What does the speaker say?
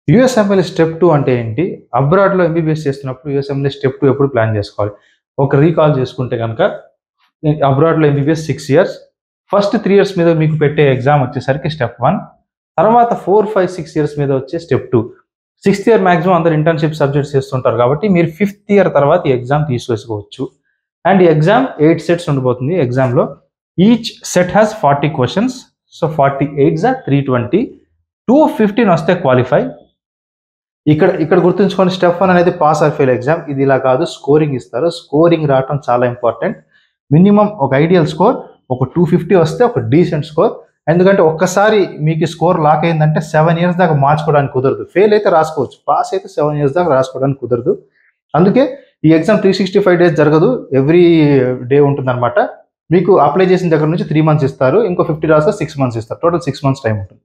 USML step two అంటే ఏంటి అబ్రాడ్లో ఎంబీబీఎస్ చేస్తున్నప్పుడు యూఎస్ఎంఎల్ స్టెప్ టూ ఎప్పుడు ప్లాన్ చేసుకోవాలి ఒక రీకాల్ చేసుకుంటే కనుక అబ్రాడ్లో MBBS six years first three years మీద మీకు పెట్టే ఎగ్జామ్ వచ్చేసరికి స్టెప్ వన్ తర్వాత ఫోర్ ఫైవ్ సిక్స్ ఇయర్స్ మీద వచ్చే step two sixth year maximum అందరు ఇంటర్న్షిప్ సబ్జెక్ట్స్ చేస్తుంటారు కాబట్టి మీరు ఫిఫ్త్ ఇయర్ తర్వాత ఈ ఎగ్జామ్ తీసుకోవచ్చు అండ్ ఈ ఎగ్జామ్ ఎయిట్ సెట్స్ ఉండిపోతుంది ఎగ్జామ్లో each set has forty questions so forty eight జా త్రీ ట్వంటీ టూ ఫిఫ్టీన్ వస్తే క్వాలిఫై ఇక్కడ ఇక్కడ గుర్తుంచుకోండి స్టెప్ వన్ అనేది పాస్ ఆర్ ఫెయిల్ ఎగ్జామ్ ఇది ఇలా కాదు స్కోరింగ్ ఇస్తారు స్కోరింగ్ రావటం చాలా ఇంపార్టెంట్ మినిమం ఒక ఐడియల్ స్కోర్ ఒక టూ ఫిఫ్టీ వస్తే ఒక డీసెంట్ స్కోర్ ఎందుకంటే ఒక్కసారి మీకు స్కోర్ లాక్ అయిందంటే సెవెన్ ఇయర్స్ దాకా మార్చుకోవడానికి కుదరదు ఫెయిల్ అయితే రాసుకోవచ్చు పాస్ అయితే సెవెన్ ఇయర్స్ దాకా రాసుకోవడానికి కుదరదు అందుకే ఈ exam three sixty five days జరగదు ఎవ్రీ డే ఉంటుందన్నమాట మీకు అప్లై చేసిన దగ్గర నుంచి త్రీ మంత్స్ ఇస్తారు ఇంకో ఫిఫ్టీ రాస్తే సిక్స్ మంత్స్ ఇస్తారు టోటల్ సిక్స్ మంత్స్ టైం ఉంటుంది